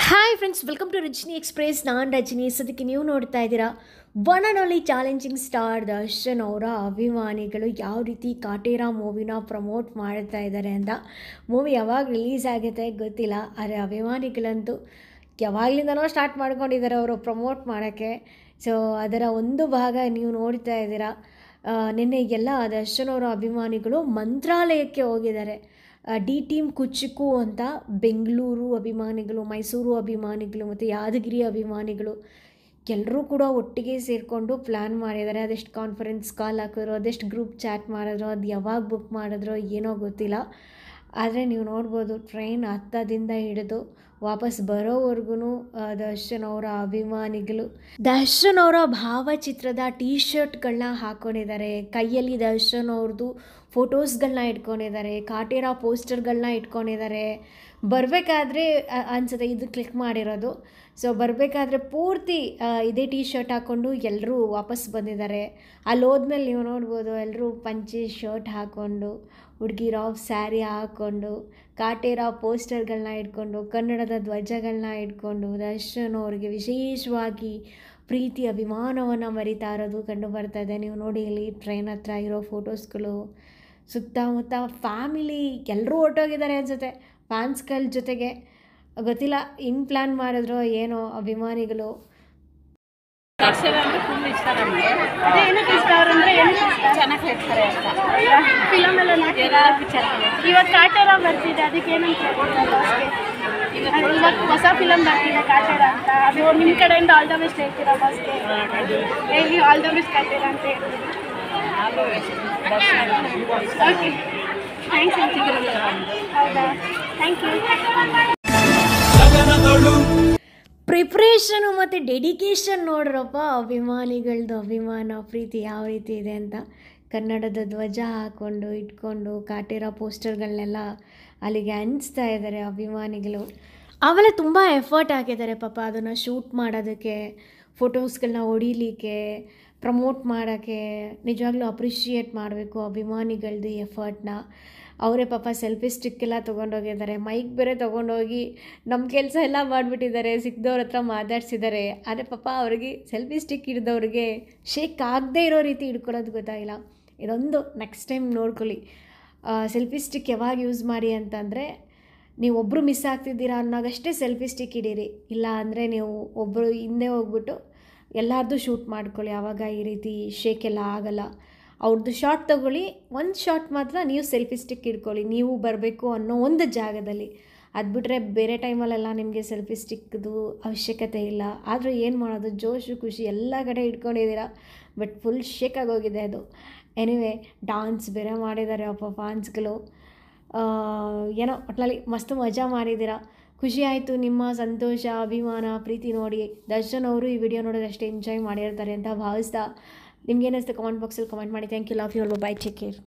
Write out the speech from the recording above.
hi friends welcome to Rajani Express ನಾನು ರಜನಿ ಸದ್ಯಕ್ಕೆ ನೀವು ನೋಡ್ತಾ ಇದ್ದೀರಾ one and only challenging star Darshan ಅವರ ಅಭಿಮಾನಿಗಳು ಯಾವ ರೀತಿ ಕಾಟೇರ ಮೂವಿನ ಪ್ರಮೋಟ್ ಮಾಡ್ತಾ ಇದ್ದಾರೆ ಅಂತ ಮೂವಿ ಯಾವಾಗ ರಿಲೀಸ್ ಆಗುತ್ತೆ ಗೊತ್ತಿಲ್ಲ ಆದರೆ ಅಭಿಮಾನಿಗಳಂತೂ ಯಾವಾಗಲಿಂದನೋ ಸ್ಟಾರ್ಟ್ ಮಾಡ್ಕೊಂಡಿದ್ದಾರೆ ಅವರು ಪ್ರಮೋಟ್ ಮಾಡೋಕ್ಕೆ ಸೊ ಅದರ ಒಂದು ಭಾಗ ನೀವು ನೋಡ್ತಾ ಇದ್ದೀರಾ ಆ, ನಿನ್ನೆ ಎಲ್ಲ ದರ್ಶನ್ ಅವರ ಅಭಿಮಾನಿಗಳು ಮಂತ್ರಾಲಯಕ್ಕೆ ಹೋಗಿದ್ದಾರೆ ಡಿ ಟೀಮ್ ಕುಚ್ಚುಕು ಅಂತ ಬೆಂಗಳೂರು ಅಭಿಮಾನಿಗಳು ಮೈಸೂರು ಅಭಿಮಾನಿಗಳು ಮತ್ತು ಯಾದಗಿರಿ ಅಭಿಮಾನಿಗಳು ಎಲ್ಲರೂ ಕೂಡ ಒಟ್ಟಿಗೆ ಸೇರಿಕೊಂಡು ಪ್ಲ್ಯಾನ್ ಮಾಡಿದ್ದಾರೆ ಅದೆಷ್ಟು ಕಾನ್ಫರೆನ್ಸ್ ಕಾಲ್ ಹಾಕಿದ್ರು ಅದೆಷ್ಟು ಗ್ರೂಪ್ ಚಾಟ್ ಮಾಡಿದ್ರು ಅದು ಯಾವಾಗ ಬುಕ್ ಮಾಡಿದ್ರೋ ಏನೋ ಗೊತ್ತಿಲ್ಲ ಆದರೆ ನೀವು ನೋಡ್ಬೋದು ಟ್ರೈನ್ ಹತ್ತದಿಂದ ಹಿಡಿದು ವಾಪಸ್ ಬರೋವರೆಗೂ ದರ್ಶನ್ ಅವರ ಅಭಿಮಾನಿಗಳು ದರ್ಶನ್ ಅವರ ಭಾವಚಿತ್ರದ ಟೀ ಶರ್ಟ್ಗಳನ್ನ ಹಾಕ್ಕೊಂಡಿದ್ದಾರೆ ಕೈಯಲ್ಲಿ ದರ್ಶನ್ ಅವ್ರದ್ದು ಫೋಟೋಸ್ಗಳನ್ನ ಇಟ್ಕೊಂಡಿದ್ದಾರೆ ಕಾಟೇರ ಪೋಸ್ಟರ್ಗಳನ್ನ ಇಟ್ಕೊಂಡಿದ್ದಾರೆ ಬರಬೇಕಾದ್ರೆ ಅನ್ಸುತ್ತೆ ಇದು ಕ್ಲಿಕ್ ಮಾಡಿರೋದು ಸೊ ಬರಬೇಕಾದ್ರೆ ಪೂರ್ತಿ ಆ, ಇದೇ ಟೀ ಶರ್ಟ್ ಹಾಕ್ಕೊಂಡು ಎಲ್ಲರೂ ವಾಪಸ್ ಬಂದಿದ್ದಾರೆ ಅಲ್ಲಿ ಹೋದ್ಮೇಲೆ ನೀವು ನೋಡ್ಬೋದು ಎಲ್ಲರೂ ಪಂಚೆ ಶರ್ಟ್ ಹಾಕ್ಕೊಂಡು ಹುಡುಗಿರು ಆಫ್ ಸ್ಯಾರಿ ಹಾಕ್ಕೊಂಡು ಕಾಟೇರ ಪೋಸ್ಟರ್ಗಳನ್ನ ಇಟ್ಕೊಂಡು ಕನ್ನಡದ ಧ್ವಜಗಳನ್ನ ಇಟ್ಕೊಂಡು ದರ್ಶನ್ ಅವ್ರಿಗೆ ವಿಶೇಷವಾಗಿ ಪ್ರೀತಿ ಅಭಿಮಾನವನ್ನು ಮರಿತಾ ಇರೋದು ಕಂಡು ಬರ್ತಾ ಇದೆ ನೀವು ನೋಡಿ ಇಲ್ಲಿ ಟ್ರೈನ್ ಹತ್ರ ಇರೋ ಫೋಟೋಸ್ಗಳು ಸುತ್ತಮುತ್ತ ಫ್ಯಾಮಿಲಿ ಎಲ್ಲರೂ ಹೊರ್ಟೋಗಿದ್ದಾರೆ ಅನ್ಸುತ್ತೆ ಫ್ಯಾನ್ಸ್ಗಳ ಜೊತೆಗೆ ಗೊತ್ತಿಲ್ಲ ಹಿಂಗೆ ಪ್ಲ್ಯಾನ್ ಮಾಡಿದ್ರೋ ಏನೋ ಅಭಿಮಾನಿಗಳು ಅಕ್ಷರ ಅಂದ್ರೆ ಫುಲ್ ಇಷ್ಟ ನಮಗೆ ಅದೇ ಏನಕ್ಕೆ ಇಷ್ಟ ಅವ್ರಂದ್ರೆ ಏನಕ್ಕೆ ಇಷ್ಟ ಚೆನ್ನಾಗಿ ಹೇಳ್ತಾರೆ ಅಂತ ಫಿಲಮ್ ಎಲ್ಲ ನೋಡ್ತೀರಾ ಎಲ್ಲರ ಪಿಕ್ಚರ್ ಇವತ್ತು ಕಾಟೇರ ಬರ್ತಿದೆ ಅದಕ್ಕೆ ಏನಂತ ಹೇಳ್ಬೋದು ಇವಾಗ ಹೊಸ ಫಿಲಮ್ ಬರ್ತಿದೆ ಕಾಟೇರ ಅಂತ ಅದು ನಿಮ್ಮ ಕಡೆಯಿಂದ ಆಲ್ ದ ಬೆಸ್ಟ್ ಹೇಳ್ತೀರಾ ಬಾಸ್ಗೆ ಹೇಳಿ ಆಲ್ ದ ಬೆಸ್ಟ್ ಕಾಟೇರ ಅಂತ ಹೇಳ್ತೀವಿ ಓಕೆ ಥ್ಯಾಂಕ್ಸ್ ಅಂತಿದ್ದೀರಲ್ಲ ಹೌದಾ ಥ್ಯಾಂಕ್ ಯು ಪ್ರಿಪ್ರೇಷನು ಮತ್ತು ಡೆಡಿಕೇಶನ್ ನೋಡ್ರಪ್ಪ ಅಭಿಮಾನಿಗಳದ್ದು ಅಭಿಮಾನ ಪ್ರೀತಿ ಯಾವ ರೀತಿ ಇದೆ ಅಂತ ಕನ್ನಡದ ಧ್ವಜ ಹಾಕ್ಕೊಂಡು ಇಟ್ಕೊಂಡು ಕಾಟಿರೋ ಪೋಸ್ಟರ್ಗಳನ್ನೆಲ್ಲ ಅಲ್ಲಿಗೆ ಹಂಚ್ತಾ ಇದ್ದಾರೆ ಅಭಿಮಾನಿಗಳು ಆಮೇಲೆ ತುಂಬ ಎಫರ್ಟ್ ಹಾಕಿದ್ದಾರೆ ಪಾಪ ಅದನ್ನು ಶೂಟ್ ಮಾಡೋದಕ್ಕೆ ಫೋಟೋಸ್ಗಳನ್ನ ಹೊಡಿಲಿಕ್ಕೆ ಪ್ರಮೋಟ್ ಮಾಡೋಕ್ಕೆ ನಿಜವಾಗ್ಲೂ ಅಪ್ರಿಷಿಯೇಟ್ ಮಾಡಬೇಕು ಅಭಿಮಾನಿಗಳದ್ದು ಎಫರ್ಟ್ನ ಅವರೇ ಪಾಪ ಸೆಲ್ಫಿ ಸ್ಟಿಕ್ ಎಲ್ಲ ತೊಗೊಂಡೋಗಿದ್ದಾರೆ ಮೈಕ್ ಬೇರೆ ತೊಗೊಂಡೋಗಿ ನಮ್ಮ ಕೆಲಸ ಎಲ್ಲ ಮಾಡಿಬಿಟ್ಟಿದ್ದಾರೆ ಸಿಕ್ದವ್ರ ಹತ್ರ ಮಾತಾಡ್ಸಿದ್ದಾರೆ ಆದರೆ ಪಾಪ ಅವ್ರಿಗೆ ಸೆಲ್ಫಿ ಸ್ಟಿಕ್ ಹಿಡ್ದವ್ರಿಗೆ ಶೇಕ್ ಆಗದೇ ಇರೋ ರೀತಿ ಹಿಡ್ಕೊಳ್ಳೋದು ಗೊತ್ತಾಗಿಲ್ಲ ಇದೊಂದು ನೆಕ್ಸ್ಟ್ ಟೈಮ್ ನೋಡ್ಕೊಳ್ಳಿ ಸೆಲ್ಫಿ ಸ್ಟಿಕ್ ಯಾವಾಗ ಯೂಸ್ ಮಾಡಿ ಅಂತಂದರೆ ನೀವು ಒಬ್ಬರು ಮಿಸ್ ಆಗ್ತಿದ್ದೀರಾ ಅನ್ನೋಗಷ್ಟೇ ಸೆಲ್ಫಿ ಸ್ಟಿಕ್ ಹಿಡೀರಿ ಇಲ್ಲ ಅಂದರೆ ನೀವು ಒಬ್ಬರು ಹಿಂದೆ ಹೋಗ್ಬಿಟ್ಟು ಎಲ್ಲರದ್ದು ಶೂಟ್ ಮಾಡ್ಕೊಳ್ಳಿ ಆವಾಗ ಈ ರೀತಿ ಶೇಕ್ ಎಲ್ಲ ಆಗಲ್ಲ ಅವ್ರದ್ದು ಶಾರ್ಟ್ ತೊಗೊಳ್ಳಿ ಒಂದು ಶಾರ್ಟ್ ಮಾತ್ರ ನೀವು ಸೆಲ್ಫಿ ಸ್ಟಿಕ್ ಇಟ್ಕೊಳ್ಳಿ ನೀವು ಬರಬೇಕು ಅನ್ನೋ ಒಂದು ಜಾಗದಲ್ಲಿ ಅದು ಬಿಟ್ಟರೆ ಬೇರೆ ಟೈಮಲ್ಲೆಲ್ಲ ನಿಮಗೆ ಸೆಲ್ಫಿ ಸ್ಟಿಕ್ದು ಅವಶ್ಯಕತೆ ಇಲ್ಲ ಆದರೂ ಏನು ಮಾಡೋದು ಜೋಶು ಖುಷಿ ಎಲ್ಲ ಕಡೆ ಇಟ್ಕೊಂಡಿದ್ದೀರಾ ಬಟ್ ಫುಲ್ ಶೇಕ್ ಆಗೋಗಿದೆ ಅದು ಎನಿವೆ ಡಾನ್ಸ್ ಬೇರೆ ಮಾಡಿದ್ದಾರೆ ಅಪ್ಪ ಫ್ಯಾನ್ಸ್ಗಳು ಏನೋ ಒಟ್ನಲ್ಲಿ ಮಸ್ತ್ ಮಜಾ ಮಾಡಿದ್ದೀರಾ ಖುಷಿ ಆಯಿತು ನಿಮ್ಮ ಸಂತೋಷ ಅಭಿಮಾನ ಪ್ರೀತಿ ನೋಡಿ ದರ್ಶನ್ ಅವರು ಈ ವಿಡಿಯೋ ನೋಡೋದು ಅಷ್ಟೇ ಎಂಜಾಯ್ ಮಾಡಿರ್ತಾರೆ ಅಂತ ಭಾವಿಸ್ತಾ ನಿಮ್ಗೆ ಏನಿಸ್ತು ಕಮೆಂಟ್ ಬಾಕ್ಸಲ್ಲಿ ಕಮೆಂಟ್ ಮಾಡಿ thank you love you bye take care